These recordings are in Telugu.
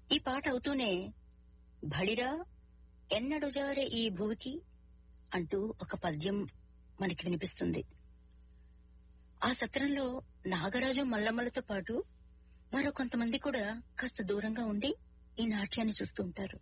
ఈ పాట అవుతూనే భళిరా ఎన్నడుజారే ఈ భూమికి అంటూ ఒక పద్యం మనకి వినిపిస్తుంది ఆ సత్రంలో నాగరాజు మల్లమ్మలతో పాటు మరో కొంతమంది కూడా కాస్త దూరంగా ఉండి ఈ నాట్యాన్ని చూస్తూ ఉంటారు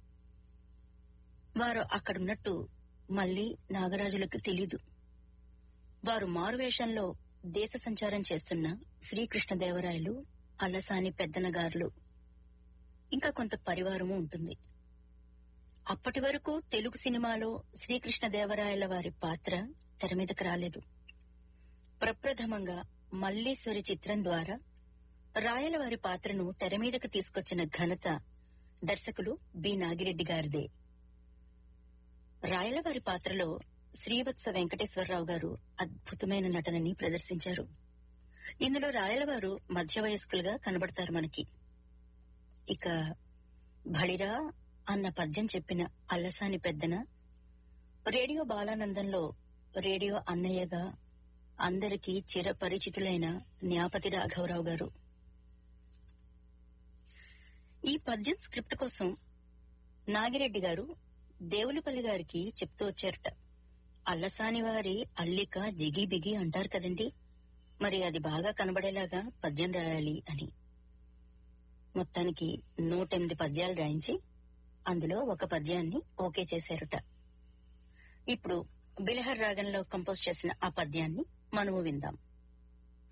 వారు అక్కడున్నట్టు మళ్ళీ నాగరాజులకు తెలీదు వారు మారువేషంలో దేశ సంచారం చేస్తున్న శ్రీకృష్ణదేవరాయలు అల్లసాని పెద్దనగారులు ఇంకా కొంత పరివారము ఉంటుంది అప్పటి వరకు తెలుగు సినిమాలో శ్రీకృష్ణదేవరాయల వారి పాత్ర తెర మీదకు రాలేదు ప్రప్రథమంగా మల్లీశ్వరి చిత్రం ద్వారా రాయల వారి పాత్రను తెర మీదకు తీసుకొచ్చిన ఘనత దర్శకులు బి నాగిరెడ్డి గారిదే రాయలవారి పాత్రలో శ్రీవత్స వెంకటేశ్వరరావు గారు అద్భుతమైన నటనని ప్రదర్శించారు ఇందులో రాయలవారు మధ్య వయస్కులుగా కనబడతారు మనకి ఇక భళిరా అన్న పద్యం చెప్పిన అల్లసాని పెద్దన రేడియో బాలానందంలో రేడియో అన్నయ్యగా అందరికీ చిరపరిచితులైన న్యాపతి రాఘవరావు గారు ఈ పద్యం స్క్రిప్ట్ కోసం నాగిరెడ్డి గారు దేవులపల్లి గారికి చెప్తూ వచ్చారట అల్లసాని వారి అల్లిక జిగి బిగి అంటారు కదండి మరి అది బాగా కనబడేలాగా పద్యం రాయాలి అని మొత్తానికి నూటెనిమిది పద్యాలు రాయించి అందులో ఒక పద్యాన్ని ఓకే చేశారట ఇప్పుడు బిలహర్ రాగంలో కంపోజ్ చేసిన ఆ పద్యాన్ని మనము విందాం